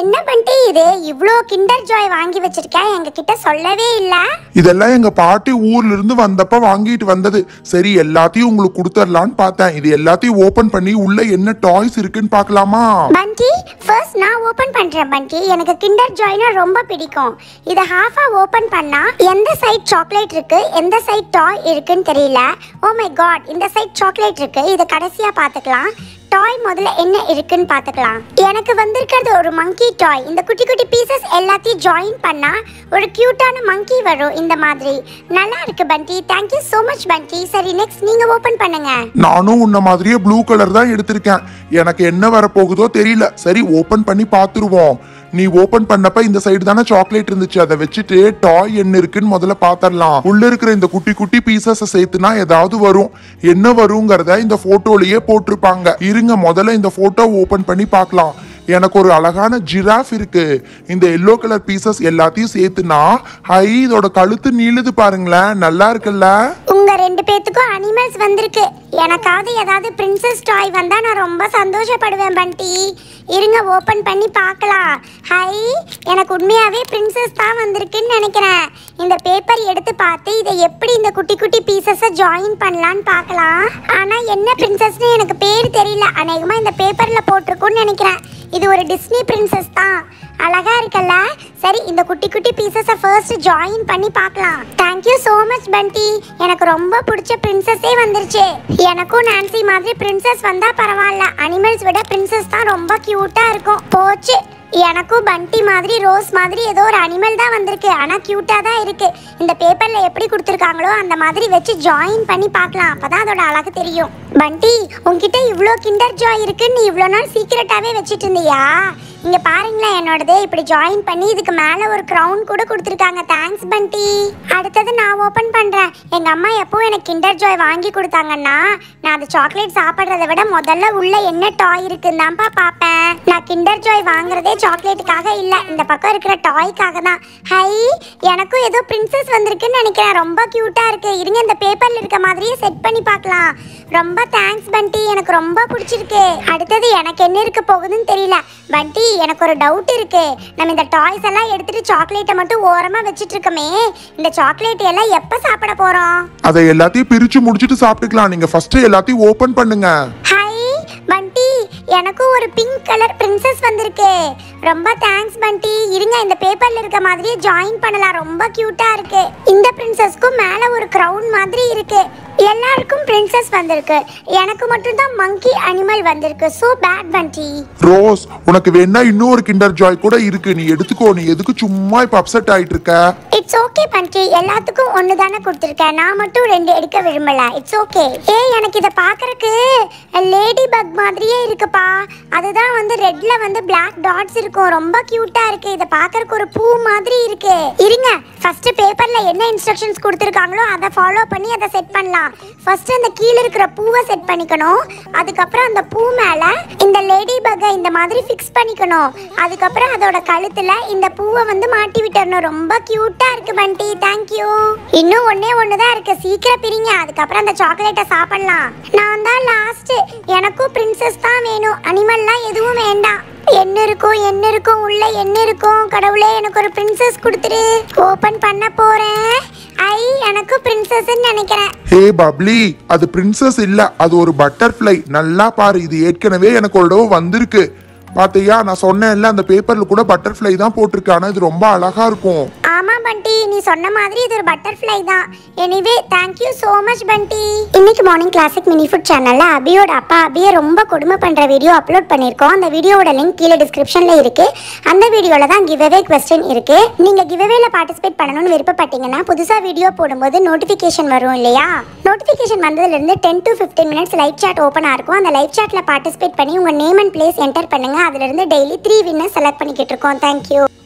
என்ன பண்ணிட்டு இது இவ்ளோ கிண்டர் ஜாய் வாங்கி வச்சிருக்க எங்க கிட்ட சொல்லவே இல்ல இதெல்லாம் எங்க பாட்டி ஊர்ல இருந்து வந்தப்ப வாங்கிட்டு வந்தது சரி எல்லாத்தையும் உங்களுக்கு கொடுத்துடலான்னு பார்த்தேன் இது எல்லாத்தையும் ஓபன் பண்ணி உள்ள என்ன டாய்ஸ் இருக்குன்னு பார்க்கலாமா பண்டி ஃபர்ஸ்ட் நான் ஓபன் பண்றேன் பண்டி எனக்கு கிண்டர் ஜாய்னா ரொம்ப பிடிக்கும் இதை ஹாஃபா ஓபன் பண்ணா எந்த சைட் சாக்லேட் இருக்கு எந்த சைட் டாய் இருக்குன்னு தெரியல ஓ மை காட் இந்த சைட் சாக்லேட் இருக்கு இதை கடைசியா பார்த்துக்கலாம் டாய் முதல்ல என்ன இருக்குன்னு பார்த்துக்கலாம் எனக்கு வந்திருக்கிறது ஒரு மங்கி டாய் இந்த குட்டி குட்டி பீசஸ் எல்லாத்தையும் ஜாயின் பண்ணா ஒரு கியூட்டான மங்கி வரும் இந்த மாதிரி நல்லா இருக்கு பண்டி தேங்க்யூ so மச் பண்டி சரி நெக்ஸ்ட் நீங்க ஓபன் பண்ணுங்க நானும் உன்ன மாதிரியே ப்ளூ கலர் தான் எடுத்திருக்கேன் எனக்கு என்ன வரப்போகுதோ தெரியல சரி ஓபன் பண்ணி பார்த்துருவோம் நீ ஓபன் பண்ணப்ப இந்த சைடு தானே சாக்லேட் இருந்துச்சு அதை வச்சுட்டு டாய் என்ன இருக்குன்னு முதல்ல பாத்திரலாம் உள்ள இருக்கிற இந்த குட்டி குட்டி பீசஸ் சேர்த்துனா ஏதாவது வரும் என்ன வருங்கிறத இந்த போட்டோலயே போட்டிருப்பாங்க இருங்க முதல்ல இந்த போட்டோ ஓபன் பண்ணி பார்க்கலாம் எனக்கு ஒரு அழகான ஜிராஃப் இருக்கு இந்த எல்லோ கலர் பீசஸ் எல்லாத்தையும் சேர்த்துனா ஹை இதோட கழுத்து நீளுது பாருங்களேன் நல்லா இருக்குல்ல உங்க ரெண்டு பேத்துக்கும் அனிமல்ஸ் வந்திருக்கு எனக்காவது ஏதாவது பிரின்சஸ் டாய் வந்தா நான் ரொம்ப சந்தோஷப்படுவேன் பண்டி இருங்க ஓபன் பண்ணி பார்க்கலாம் ஹை எனக்கு உண்மையாவே பிரின்சஸ் தான் வந்திருக்குன்னு நினைக்கிறேன் இந்த பேப்பர் எடுத்து பார்த்து இதை எப்படி இந்த குட்டி குட்டி பீசஸை ஜாயின் பண்ணலான்னு பார்க்கலாம் ஆனா என்ன பிரின்சஸ்னு எனக்கு பேர் தெரியல அநேகமா இந்த பேப்பர்ல போட்டிருக்கும்னு நினைக்கிறேன் இது ஒரு டிஸ்னி பிரின்சஸ் தான் அழகா இருக்கல்ல சரி இந்த குட்டி குட்டி பீசஸை ஃபர்ஸ்ட் ஜாயின் பண்ணி பார்க்கலாம் தேங்க்யூ so மச் பண்டி எனக்கு ரொம்ப பிடிச்ச பிரின்சஸே வந்துருச்சு எனக்கும் நான்சி மாதிரி பிரின்சஸ் வந்தா பரவாயில்ல அனிமல்ஸ் விட பிரின்சஸ் தான் ரொம்ப கியூட்டா இருக்கும் போச்சு எனக்கும் பண்டி மாதிரி ரோஸ் மாதிரி ஏதோ ஒரு அனிமல் தான் வந்திருக்கு ஆனா கியூட்டா தான் இருக்கு இந்த பேப்பர்ல எப்படி கொடுத்துருக்காங்களோ அந்த மாதிரி வச்சு ஜாயின் பண்ணி பார்க்கலாம் அப்பதான் அதோட அழகு தெரியும் பண்டி உன்கிட்ட இவ்ளோ கிண்டர் ஜாய் இருக்குன்னு நீ இவ்ளோ நாள் சீக்கிரட்டாவே வச்சிட்டு இருந்தியா இங்க பாருங்களேன் என்னோடது இப்படி ஜாயின் பண்ணி இதுக்கு மேல ஒரு crown கூட கொடுத்துருக்காங்க தேங்க்ஸ் பண்டி அடுத்தது நான் ஓபன் பண்றேன் எங்க அம்மா எப்போ எனக்கு கிண்டர் ஜாய் வாங்கி கொடுத்தாங்கன்னா நான் அது சாக்லேட் சாப்பிடுறத விட முதல்ல உள்ள என்ன டாய் இருக்குன்னு தான்ப்பா பார்ப்பேன் நான் கிண்டர் ஜாய் வாங்குறதே சாக்லேட்டுக்காக இல்ல இந்த பக்கம் இருக்கிற டாய்க்காக தான் ஹை எனக்கும் ஏதோ பிரின்சஸ் வந்திருக்குன்னு நினைக்கிறேன் ரொம்ப கியூட்டா இருக்கு இருங்க இந்த பேப்பர்ல இருக்க மாதிரியே செட் பண்ணி பார்க்கலாம் ரொம்ப தேங்க்ஸ் பண்டி எனக்கு ரொம்ப பிடிச்சிருக்கு அடுத்தது எனக்கு என்ன இருக்க போகுதுன்னு தெரியல பண்டி எனக்கு ஒரு டவுட் இருக்கு நம்ம இந்த டாய்ஸ் எல்லாம் எடுத்துட்டு சாக்லேட்டை மட்டும் ஓரமா வச்சிட்டு இருக்கோமே இந்த சாக்லேட் எல்லாம் எப்ப சாப்பிட போறோம் அதை எல்லாத்தையும் பிரிச்சு முடிச்சிட்டு சாப்பிட்டுக்கலாம் நீங்க ஃபர்ஸ்ட் எல்லாத்தையும் ஓபன் பண்ணுங்க ஹை பண்டி எனக்கும் ஒரு பிங்க் கலர் பிரின்சஸ் வந்திருக்கு ரொம்ப தேங்க்ஸ் பண்டி இருங்க இந்த பேப்பர்ல இருக்க மாதிரியே ஜாயின் பண்ணலாம் ரொம்ப கியூட்டா இருக்கு இந்த பிரின்சஸ்க்கும் மேல ஒரு கிரவுன் மாதிரி இருக்கு எல்லாருக்கும் பிரின்சஸ் வந்திருக்கு எனக்கு மட்டும் தான் மங்கி அனிமல் வந்திருக்கு சோ பேட் பண்டி ரோஸ் உனக்கு வேணா இன்னொரு கிண்டர் ஜாய் கூட இருக்கு நீ எடுத்துக்கோ நீ எதுக்கு சும்மா இப்ப அப்செட் ஆயிட்டு இருக்க இட்ஸ் ஓகே பண்டி எல்லாத்துக்கும் ஒன்று தானே கொடுத்துருக்கேன் நான் மட்டும் ரெண்டு எடுக்க விரும்பல இட்ஸ் ஓகே ஏய் எனக்கு இதை பார்க்கறக்கு லேடி பக் மாதிரியே இருக்குப்பா அதுதான் வந்து ரெட்ல வந்து Black டாட்ஸ் இருக்கும் ரொம்ப கியூட்டா இருக்கு இதை பார்க்கறக்கு ஒரு பூ மாதிரி இருக்கு இருங்க ஃபர்ஸ்ட் பேப்பர்ல என்ன இன்ஸ்ட்ரக்ஷன்ஸ் கொடுத்துருக்காங்களோ அதை ஃபாலோ பண்ணி அதை செட் பண்ணலாம் ஃபர்ஸ்ட் அந்த கீழே இருக்கிற பூவை செட் பண்ணிக்கணும் அதுக்கப்புறம் அந்த பூ மேல இந்த லேடி பக்கை இந்த மாதிரி ஃபிக்ஸ் பண்ணிக்கணும் அதுக்கப்புறம் அதோட கழுத்துல இந்த பூவை வந்து மாட்டி விட்டுறணும் ரொம்ப கியூட்டா இருக்கு பண்டி தேங்க்யூ இன்னும் ஒண்ணே ஒன்று தான் இருக்கு சீக்கிரம் பிரிங்க அதுக்கப்புறம் அந்த சாக்லேட்டை சாப்பிடலாம் நான் தான் லாஸ்ட் எனக்கும் பிரின்சஸ் தான் வேணும் அனிமல்லாம் எதுவும் வேண்டாம் என்ன இருக்கும் என்ன இருக்கும் உள்ள என்ன இருக்கும் கடவுளே எனக்கு ஒரு பிரின்சஸ் கொடுத்துரு ஓபன் பண்ண போறேன் ஐ எனக்கு பிரின்சஸ்ன்னு நினைக்கிறேன் ஹே பப்ளி அது பிரின்சஸ் இல்ல அது ஒரு பட்டர்ஃப்ளை நல்லா பாரு இது ஏற்கனவே எனக்கு ஒரு தடவை வந்திருக்கு பாத்தியா நான் சொன்னேன்ல அந்த பேப்பர்ல கூட பட்டர்ஃப்ளை தான் போட்டிருக்கு ஆனா இது ரொம்ப அழகா இருக்கும் ஆமா பண்டி நீ சொன்ன மாதிரி இது ஒரு பட்டர்ஃப்ளை தான் எனிவே தேங்க்யூ so மச் பண்டி இன்னைக்கு மார்னிங் கிளாசிக் மினி ஃபுட் சேனல்ல அபியோட அப்பா அபியை ரொம்ப கொடுமை பண்ற வீடியோ அப்லோட் பண்ணியிருக்கோம் அந்த வீடியோவோட லிங்க் கீழே டிஸ்கிரிப்ஷன்ல இருக்கு அந்த வீடியோல தான் கிவ் அவே கொஸ்டின் இருக்கு நீங்க கிவ் அவேல பார்ட்டிசிபேட் பண்ணணும்னு விருப்பப்பட்டீங்கன்னா புதுசா வீடியோ போடும்போது நோட்டிஃபிகேஷன் வரும் இல்லையா நோட்டிஃபிகேஷன் வந்ததுல இருந்து ten to fifteen minutes live chat ஓப்பனா இருக்கும் அந்த லைவ் சாட்ல பார்ட்டிசிபேட் பண்ணி உங்க நேம் அண்ட் பிளேஸ் என்டர் பண்ணுங்க அதுல இருந்து டெய்லி த்ரீ வின்னர் செலக்ட் பண்ணிக்கிட்டு இருக்கோம் தேங்க்யூ